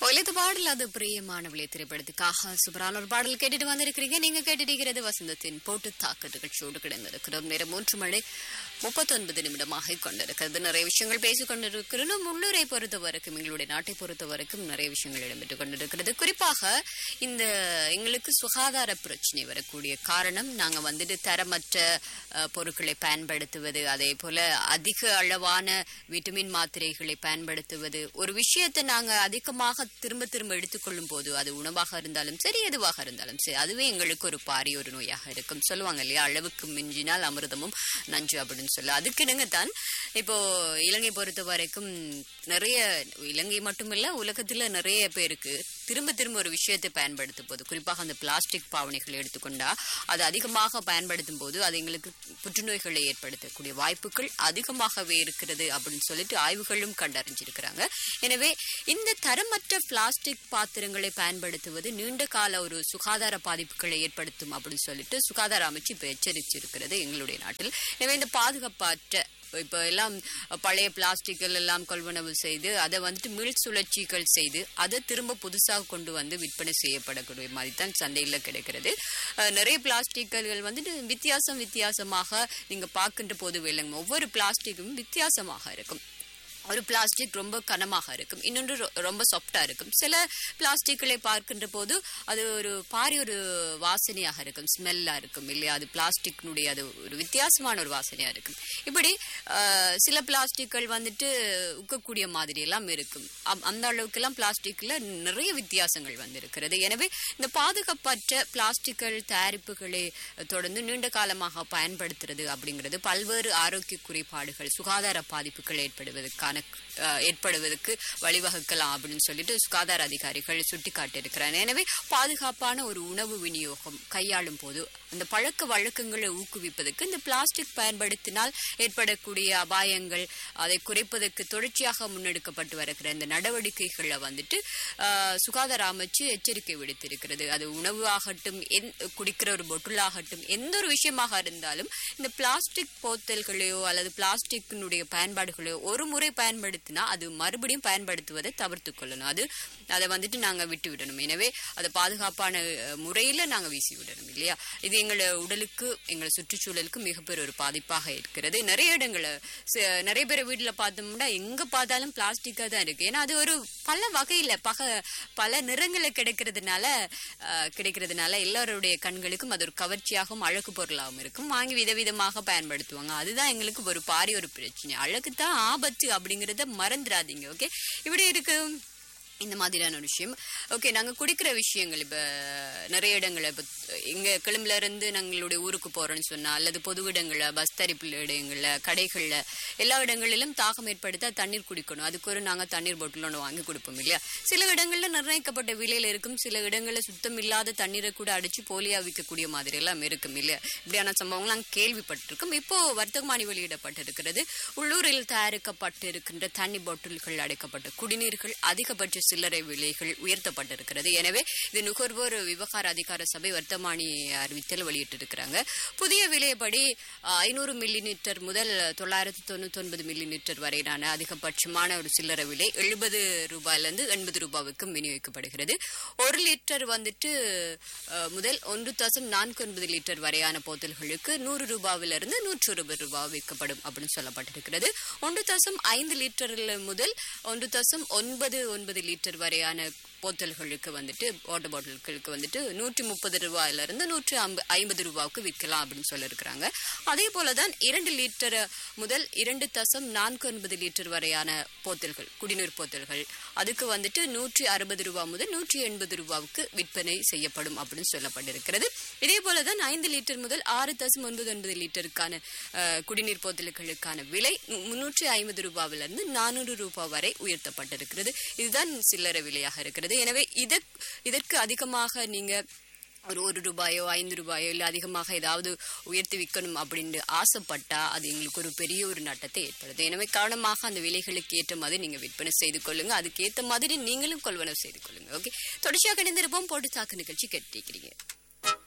ஒலித்து பாடல் அது பிரியமானவளே திரைப்படத்துக்காக சூப்பரான ஒரு பாடல் கேட்டுட்டு வந்திருக்கிறீங்க நீங்க கேட்டுட்டு வசந்தத்தின் போட்டு தாக்கு நிகழ்ச்சியோடு கிடந்திருக்கிறோம் நேரம் மூன்று மணி முப்பத்தொன்பது நிமிடமாக கொண்டிருக்கிறது நிறைய விஷயங்கள் பேசிக் கொண்டிருக்கிறோம் உள்ளூரை பொறுத்த வரைக்கும் எங்களுடைய நாட்டை பொறுத்த வரைக்கும் நிறைய விஷயங்கள் இடம்பெற்றுக் கொண்டிருக்கிறது குறிப்பாக இந்த எங்களுக்கு சுகாதார பிரச்சனை வரக்கூடிய காரணம் நாங்க வந்துட்டு தரமற்ற அஹ், பொருட்களை பயன்படுத்துவது அதே போல அதிக அளவான விட்டமின் மாத்திரைகளை பயன்படுத்துவது ஒரு விஷயத்தை நாங்க அதிகமாக திரும்ப திரும்ப எடுத்துக்கொள்ளும் போது அது உணவாக இருந்தாலும் சரி எதுவாக இருந்தாலும் சரி அதுவே எங்களுக்கு ஒரு பாரிய ஒரு நோயாக இருக்கும் சொல்லுவாங்க இல்லையா அளவுக்கு மிஞ்சினால் அமிர்தமும் நஞ்சு அப்படின்னு சொல்லி அதுக்கு தான் இப்போ இலங்கை பொறுத்த வரைக்கும் நிறைய இலங்கை மட்டுமில்ல உலகத்துல நிறைய பேருக்கு திரும்ப திரும்ப ஒரு விஷயத்தை பயன்படுத்தும் போது குறிப்பாக அந்த பிளாஸ்டிக் பாவனைகளை எடுத்துக்கொண்டா அது அதிகமாக பயன்படுத்தும் போது அது எங்களுக்கு புற்றுநோய்களை ஏற்படுத்தக்கூடிய வாய்ப்புகள் அதிகமாகவே இருக்கிறது அப்படின்னு சொல்லிட்டு ஆய்வுகளும் கண்டறிஞ்சிருக்கிறாங்க எனவே இந்த தரமற்ற பிளாஸ்டிக் பாத்திரங்களை பயன்படுத்துவது நீண்ட கால ஒரு சுகாதார பாதிப்புகளை ஏற்படுத்தும் அப்படின்னு சொல்லிட்டு சுகாதார அமைச்சு இப்ப எச்சரிச்சிருக்கிறது எங்களுடைய நாட்டில் எனவே இந்த பாதுகாப்பற்ற இப்போ எல்லாம் பழைய பிளாஸ்டிக்கள் எல்லாம் கொள்வனவு செய்து அதை வந்துட்டு மீள் சுழற்சிகள் செய்து அதை திரும்ப புதுசாக கொண்டு வந்து விற்பனை செய்யப்படக்கூடிய மாதிரி தான் சந்தையில் கிடைக்கிறது அஹ், நிறைய பிளாஸ்டிக்கள் வந்துட்டு வித்தியாசம் வித்தியாசமாக நீங்க பார்க்கின்ற போது இல்லைங்க ஒவ்வொரு பிளாஸ்டிக்கும் வித்தியாசமாக இருக்கும் ஒரு பிளாஸ்டிக் ரொம்ப கனமாக இருக்கும் இன்னொன்று ரொ- ரொம்ப சாஃப்டா இருக்கும் சில பிளாஸ்டிக்களை பார்க்கின்ற போது அது ஒரு பாரி ஒரு வாசனையாக இருக்கும் ஸ்மெல்லா இருக்கும் இல்லையா அது பிளாஸ்டிக்னுடைய அது ஒரு வித்தியாசமான ஒரு வாசனையா இருக்கும் இப்படி ஆஹ், சில பிளாஸ்டிக்கள் வந்துட்டு உக்கக்கூடிய மாதிரி எல்லாம் இருக்கும் அம்- அந்த அளவுக்கு எல்லாம் பிளாஸ்டிக்ல நிறைய வித்தியாசங்கள் வந்திருக்கிறது எனவே இந்த பாதுகாப்பற்ற பிளாஸ்டிக்கள் தயாரிப்புகளை தொடர்ந்து நீண்ட காலமாக பயன்படுத்துறது அப்படிங்கிறது பல்வேறு ஆரோக்கிய குறைபாடுகள் சுகாதார பாதிப்புகள் ஏற்படுவதற்கான அஹ், ஏற்படுவதற்கு வழிவகுக்கலாம் அப்படின்னு சொல்லிட்டு சுகாதார அதிகாரிகள் சுட்டிக்காட்டியிருக்கிறார் எனவே பாதுகாப்பான ஒரு உணவு விநியோகம் கையாளும் போது அந்த பழக்க வழக்கங்களை ஊக்குவிப்பதற்கு இந்த பிளாஸ்டிக் பயன்படுத்தினால் ஏற்படக்கூடிய அபாயங்கள் அதை குறைப்பதற்கு தொடர்ச்சியாக முன்னெடுக்கப்பட்டு வருகிற இந்த நடவடிக்கைகளை வந்துட்டு ஆஹ், சுகாதார அமைச்சு எச்சரிக்கை விடுத்திருக்கிறது அது உணவு ஆகட்டும் எந்- குடிக்கிற ஒரு பொட்டில் ஆகட்டும் எந்த ஒரு விஷயமாக இருந்தாலும் இந்த பிளாஸ்டிக் போத்தல்களையோ அல்லது பிளாஸ்டிக்கினுடைய பயன்பாடுகளையோ ஒரு முறை பயன்படுத்தினா அது மறுபடியும் பயன்படுத்துவதை தவிர்த்து கொள்ளணும் அது அதை வந்துட்டு நாங்க விட்டு விடணும் எனவே அதை பாதுகாப்பான அஹ், முறையில நாங்க வீசி விடணும் இல்லையா இது எங்களோட உடலுக்கு எங்களோட சுற்றுச்சூழலுக்கு மிகப்பெரிய ஒரு பாதிப்பாக இருக்கிறது நிறைய இடங்கள ச- நிறைய பேர் வீட்டுல பார்த்தோம்னா எங்க பார்த்தாலும் பிளாஸ்டிக்கா தான் இருக்கு ஏன்னா அது ஒரு பல வகையில பக பல நிறங்களை கிடைக்கிறதுனால அஹ், கிடைக்கிறதுனால எல்லாருடைய கண்களுக்கும் அது ஒரு கவர்ச்சியாகவும் அழகு பொருளாகவும் இருக்கும் வாங்கி விதவிதமாக பயன்படுத்துவாங்க அதுதான் எங்களுக்கு ஒரு பாரி ஒரு பிரச்சனை அழகு தான் ஆபத்து அப்படிங்கறத மறந்துடாதீங்க ஓகே இப்படி இருக்கு இந்த மாதிரியான ஒரு விஷயம் ஓகே நாங்க குடிக்கிற விஷயங்கள் இப்ப நிறைய இடங்கள்ல இப்ப இங்க கிளம்புல இருந்து நாங்களுடைய ஊருக்கு போறோம்னு சொன்னா அல்லது பொது இடங்கள்ல பஸ் தரிப்பு இடங்கள்ல கடைகள்ல எல்லா இடங்களிலும் தாகம் ஏற்படுத்த தண்ணீர் குடிக்கணும் அதுக்கு ஒரு நாங்க தண்ணீர் பொட்டில் ஒன்று வாங்கி கொடுப்போம் இல்லையா சில இடங்கள்ல நிர்ணயிக்கப்பட்ட விலையில இருக்கும் சில இடங்கள்ல சுத்தம் இல்லாத தண்ணீரை கூட அடிச்சு போலியா விற்கக்கூடிய மாதிரி எல்லாம் இருக்கும் இல்லையா இப்படியான சம்பவங்கள் நாங்கள் கேள்விப்பட்டிருக்கோம் இப்போ வர்த்தகமானி வெளியிடப்பட்டிருக்கிறது உள்ளூரில் தயாரிக்கப்பட்டிருக்கின்ற தண்ணி பாட்டில்கள் அடைக்கப்பட்ட குடிநீர்கள் அதிகபட்ச சில்லறை விலைகள் உயர்த்தப்பட்டிருக்கிறது எனவே இது நுகர்வோர் விவகார அதிகார சபை வர்த்தமானி அறிவித்தல் வெளியிட்டிருக்கிறாங்க புதிய விலைப்படி ஐநூறு மில்லி லிட்டர் முதல் தொள்ளாயிரத்து தொண்ணூத்தி ஒன்பது மில்லி லிட்டர் வரையிலான அதிகபட்சமான ஒரு சில்லறை விலை எழுபது ரூபாயிலிருந்து எண்பது ரூபாவுக்கும் விநியோகிக்கப்படுகிறது ஒரு லிட்டர் வந்துட்டு அஹ், முதல் ஒன்று தசம் நான்கு ஒன்பது லிட்டர் வரையான போத்தல்களுக்கு நூறு ரூபாவிலிருந்து நூற்று இருபது ரூபாய் விற்கப்படும் அப்படின்னு சொல்லப்பட்டிருக்கிறது ஒன்று தசம் ஐந்து லிட்டரில் முதல் ஒன்று தசம் ஒன்பது ஒன்பது லிட்டர் வரையான போத்தல்களுக்கு வந்துட்டு வாட்டர் பாட்டில்களுக்கு வந்துட்டு நூற்றி முப்பது ரூபாயிலிருந்து நூற்றி ஐம்ப- ஐம்பது ரூபாவுக்கு விற்கலாம் அப்படின்னு சொல்லியிருக்கிறாங்க அதே போலதான் இரண்டு லிட்டர் முதல் இரண்டு தசம் நான்கு ஒன்பது லிட்டர் வரையான போத்தல்கள் குடிநீர் போத்தல்கள் அதுக்கு வந்துட்டு நூற்றி அறுபது ரூபாய் முதல் நூற்றி எண்பது ரூபாவுக்கு விற்பனை செய்யப்படும் அப்படின்னு சொல்லப்பட்டிருக்கிறது இதே போலதான் ஐந்து லிட்டர் முதல் ஆறு தசம் ஒன்பது ஒன்பது லிட்டருக்கான அஹ், குடிநீர் போத்தல்களுக்கான விலை முன்னூற்றி ஐம்பது ரூபாவிலிருந்து நானூறு ரூபாய் வரை உயர்த்தப்பட்டிருக்கிறது இதுதான் சில்லறை விலையாக இருக்கிறது எனவே இதற் இதற்கு அதிகமாக நீங்க ஒரு ஒரு ரூபாயோ ஐந்து ரூபாயோ இல்லை அதிகமாக ஏதாவது உயர்த்தி விற்கணும் அப்படின்னு ஆசைப்பட்டா அது எங்களுக்கு ஒரு பெரிய ஒரு நட்டத்தை ஏற்படுது எனவே காரணமாக அந்த விலைகளுக்கு ஏற்ற மாதிரி நீங்க விற்பனை செய்து கொள்ளுங்க அதுக்கு ஏற்ற மாதிரி நீங்களும் கொள்வனவு செய்து கொள்ளுங்க ஓகே தொடர்ச்சியாக இணைந்திருப்போம் போட்டு தாக்கு நிகழ்ச்சி கேட்டிருக்கிறீங்க